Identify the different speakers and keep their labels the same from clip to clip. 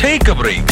Speaker 1: Take a break.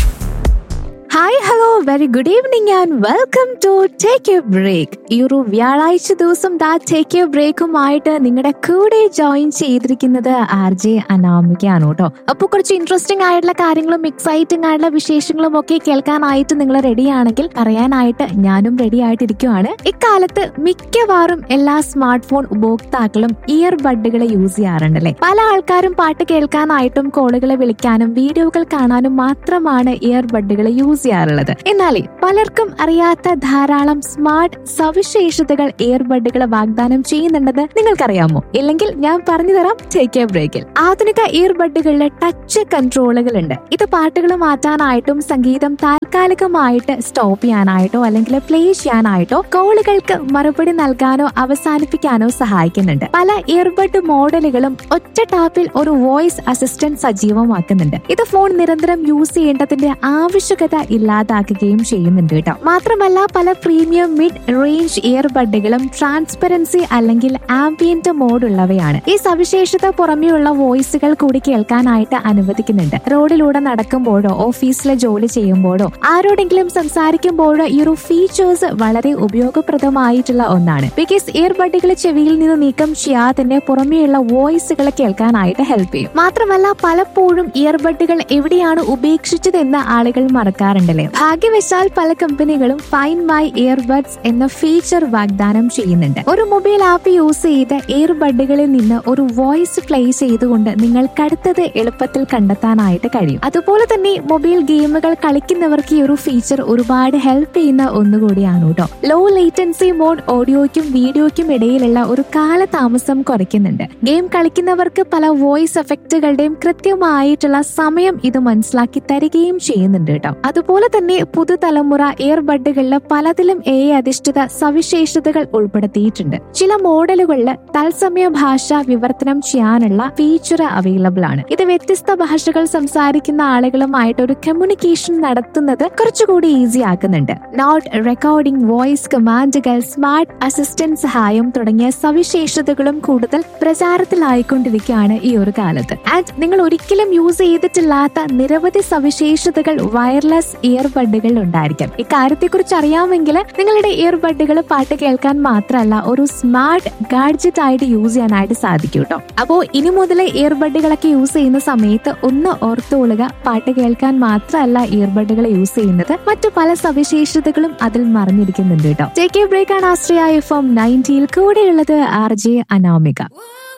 Speaker 2: Hi hello very good evening and welcome to take a break ഈ ഒരു വ്യാഴാഴ്ച ദിവസം ദാ ടേക്ക് എ ബ്രേക്കുമായിട്ട് നിങ്ങളുടെ കൂടെ ജോയിൻ ചെയ്തിരിക്കുന്നത് ആർ ജെ അനാമികയാണ് കേട്ടോ അപ്പൊ കുറച്ച് ഇൻട്രസ്റ്റിംഗ് ആയിട്ടുള്ള കാര്യങ്ങളും എക്സൈറ്റിംഗ് ആയിട്ടുള്ള വിശേഷങ്ങളും ഒക്കെ കേൾക്കാനായിട്ട് നിങ്ങൾ റെഡിയാണെങ്കിൽ പറയാനായിട്ട് ഞാനും റെഡി ആയിട്ടിരിക്കുവാണ് ഇക്കാലത്ത് മിക്കവാറും എല്ലാ സ്മാർട്ട് ഫോൺ ഉപഭോക്താക്കളും ഇയർ ബഡുകൾ യൂസ് ചെയ്യാറുണ്ടല്ലേ പല ആൾക്കാരും പാട്ട് കേൾക്കാനായിട്ടും കോളുകളെ വിളിക്കാനും വീഡിയോകൾ കാണാനും മാത്രമാണ് ഇയർ ബഡുകൾ യൂസ് ചെയ്യാറുള്ളത് എന്നാലേ പലർക്കും അറിയാത്ത ധാരാളം സ്മാർട്ട് സവിശേഷതകൾ ഇയർബഡുകൾ വാഗ്ദാനം ചെയ്യുന്നുണ്ടെന്ന് നിങ്ങൾക്കറിയാമോ ഇല്ലെങ്കിൽ ഞാൻ പറഞ്ഞു തരാം ടേക്ക് എ ബ്രേക്കിൽ ആധുനിക ഇയർബഡുകളിൽ ടച്ച് കൺട്രോളുകൾ ഉണ്ട് ഇത് പാട്ടുകൾ മാറ്റാനായിട്ടും സംഗീതം താൽക്കാലികമായിട്ട് സ്റ്റോപ്പ് ചെയ്യാനായിട്ടോ അല്ലെങ്കിൽ പ്ലേ ചെയ്യാനായിട്ടോ കോളുകൾക്ക് മറുപടി നൽകാനോ അവസാനിപ്പിക്കാനോ സഹായിക്കുന്നുണ്ട് പല ഇയർബഡ് മോഡലുകളും ഒറ്റ ടാപ്പിൽ ഒരു വോയിസ് അസിസ്റ്റന്റ് സജീവമാക്കുന്നുണ്ട് ഇത് ഫോൺ നിരന്തരം യൂസ് ചെയ്യേണ്ടതിന്റെ ആവശ്യകത ഇല്ലാതാക്കുകയും ചെയ്യുന്നുണ്ട് കേട്ടോ മാത്രമല്ല പല പ്രീമിയം മിഡ് റേഞ്ച് ഇയർബഡുകളും ട്രാൻസ്പെറൻസി അല്ലെങ്കിൽ ആംബിയന്റ് മോഡ് ഉള്ളവയാണ് ഈ സവിശേഷത പുറമെയുള്ള വോയിസുകൾ കൂടി കേൾക്കാനായിട്ട് അനുവദിക്കുന്നുണ്ട് റോഡിലൂടെ നടക്കുമ്പോഴോ ഓഫീസിലെ ജോലി ചെയ്യുമ്പോഴോ ആരോടെങ്കിലും സംസാരിക്കുമ്പോഴോ ഈ ഒരു ഫീച്ചേഴ്സ് വളരെ ഉപയോഗപ്രദമായിട്ടുള്ള ഒന്നാണ് ബിക്കോസ് ഇയർബഡുകൾ ചെവിയിൽ നിന്ന് നീക്കം ചെയ്യാതെ തന്നെ പുറമെയുള്ള വോയിസുകൾ കേൾക്കാനായിട്ട് ഹെൽപ്പ് ചെയ്യും മാത്രമല്ല പലപ്പോഴും ഇയർബഡുകൾ എവിടെയാണ് ഉപേക്ഷിച്ചതെന്ന് ആളുകൾ മറക്കാറുണ്ടല്ലേ ഭാഗ്യവശാൽ പല കമ്പനികളും ഫൈൻ മൈ ഇയർബഡ്സ് എന്ന ഫീച്ചർ വാഗ്ദാനം ചെയ്യുന്നുണ്ട് ഒരു മൊബൈൽ ആപ്പ് യൂസ് ചെയ്ത് ഇയർബഡുകളിൽ നിന്ന് ഒരു വോയിസ് പ്ലേ ചെയ്തുകൊണ്ട് നിങ്ങൾക്കടുത്തത് എളുപ്പത്തിൽ കണ്ടെത്താനായിട്ട് കഴിയും അതുപോലെ തന്നെ മൊബൈൽ ഗെയിമുകൾ കളിക്കുന്നവർക്ക് ഈ ഒരു ഫീച്ചർ ഒരുപാട് ഹെൽപ്പ് ചെയ്യുന്ന ഒന്നുകൂടിയാണ് കേട്ടോ ലോ ലേറ്റൻസി മോഡ് ഓഡിയോയ്ക്കും വീഡിയോയ്ക്കും ഇടയിലുള്ള ഒരു കാലതാമസം കുറയ്ക്കുന്നുണ്ട് ഗെയിം കളിക്കുന്നവർക്ക് പല വോയിസ് എഫക്റ്റുകളുടെയും കൃത്യമായിട്ടുള്ള സമയം ഇത് മനസ്സിലാക്കി തരികയും ചെയ്യുന്നുണ്ട് കേട്ടോ അതുപോലെ തന്നെ പുതുതലമുറ ഇയർബഡുകളിൽ പലതിലും എ അധിഷ്ഠിത സവിശേഷതകൾ ഉൾപ്പെടുത്തിയിട്ടുണ്ട് ചില മോഡലുകളിൽ തത്സമയ ഭാഷ വിവർത്തനം ചെയ്യാനുള്ള ഫീച്ചർ അവൈലബിൾ ആണ് ഇത് വ്യത്യസ്ത ഭാഷകൾ സംസാരിക്കുന്ന ആളുകളുമായിട്ട് ഒരു കമ്മ്യൂണിക്കേഷൻ നടത്തുന്നത് കുറച്ചുകൂടി ഈസി ആക്കുന്നുണ്ട് നോട്ട് റെക്കോർഡിംഗ് വോയിസ് കമാൻഡുകൾ സ്മാർട്ട് അസിസ്റ്റന്റ് സഹായം തുടങ്ങിയ സവിശേഷതകളും കൂടുതൽ പ്രചാരത്തിലായിക്കൊണ്ടിരിക്കുകയാണ് ഈ ഒരു കാലത്ത് ആൻഡ് നിങ്ങൾ ഒരിക്കലും യൂസ് ചെയ്തിട്ടില്ലാത്ത നിരവധി സവിശേഷതകൾ വയർലെസ് ഇയർബഡുകൾ ഉണ്ടായിരിക്കും ഇക്കാര്യത്തെക്കുറിച്ച് അറിയാമെങ്കിൽ നിങ്ങളുടെ ഇയർബഡുകൾ പാട്ട് കേൾക്കാൻ മാത്രമല്ല ഒരു സ്മാർട്ട് ഗാഡ്ജറ്റ് ആയിട്ട് യൂസ് ചെയ്യാനായിട്ട് സാധിക്കും കേട്ടോ അപ്പോൾ ഇനി മുതൽ ഇയർബഡുകളൊക്കെ യൂസ് ചെയ്യുന്ന സമയത്ത് ഒന്ന് ഓർത്തുകൊള്ളുക പാട്ട് കേൾക്കാൻ മാത്രമല്ല ഇയർബഡുകൾ യൂസ് ചെയ്യുന്നത് മറ്റു പല സവിശേഷതകളും അതിൽ മറിഞ്ഞിരിക്കുന്നുണ്ട് കേട്ടോ ടേക്ക് എ ബ്രേക്ക് ആണ് ആശ്രയ എഫ് എം നയൻറ്റിയിൽ കൂടെയുള്ളത് ആർ ജെ അനാമിക